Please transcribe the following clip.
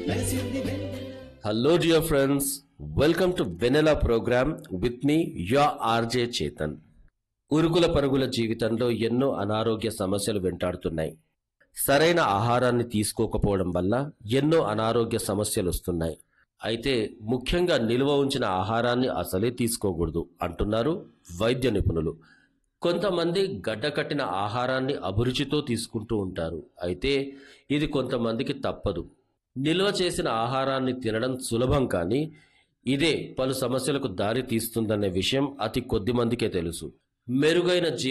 Hello, dear friends. Welcome to Vanilla program with me, your RJ Chetan. ఉరుకుల పరుగుల జీవితంలో ఎన్నో అనారోగ్య సమస్యలు వెంటాడుతున్నాయి సరైన ఆహారాన్ని తీసుకోకపోవడం వల్ల ఎన్నో అనారోగ్య సమస్యలు వస్తున్నాయి అయితే ముఖ్యంగా నిల్వ ఉంచిన ఆహారాన్ని అసలే తీసుకోకూడదు అంటున్నారు వైద్య నిపుణులు కొంతమంది గడ్డకట్టిన ఆహారాన్ని అభిరుచితో తీసుకుంటూ ఉంటారు అయితే ఇది కొంతమందికి తప్పదు నిల్వ చేసిన ఆహారాన్ని తినడం సులభం కానీ ఇదే పలు సమస్యలకు దారి తీస్తుందనే విషయం అతి కొద్ది మందికే తెలుసు మెరుగైన జీ